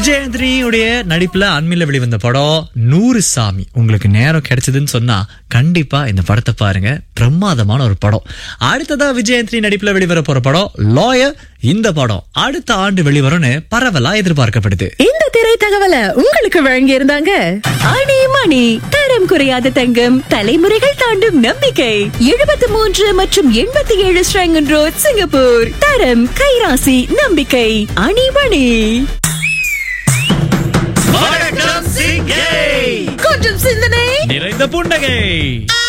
விஜயந்திரியுடைய நடிப்புல அண்மையில வெளிவந்த படம் நூறு சாமி உங்களுக்கு நேரம் கிடைச்சதுன்னு சொன்னா கண்டிப்பா இந்த படத்தை பாருங்க பிரமாதமான ஒரு படம் அடுத்ததா விஜயந்திரி நடிப்புல வெளிவர போற படம் லாயர் இந்த படம் அடுத்த ஆண்டு வெளிவரும்னு பரவலா எதிர்பார்க்கப்படுது இந்த திரை தகவலை உங்களுக்கு வழங்கி இருந்தாங்க ஆணி மணி தரம் குறையாத தங்கம் தலைமுறைகள் தாண்டும் நம்பிக்கை எழுபத்தி மூன்று மற்றும் எண்பத்தி ஏழு ஸ்ரங்கன் ரோட் சிங்கப்பூர் தரம் கைராசி நம்பிக்கை அணி மணி வணக்கம் சிங்கை கொஞ்சம் சிந்தனை நிறைந்த புன்னகை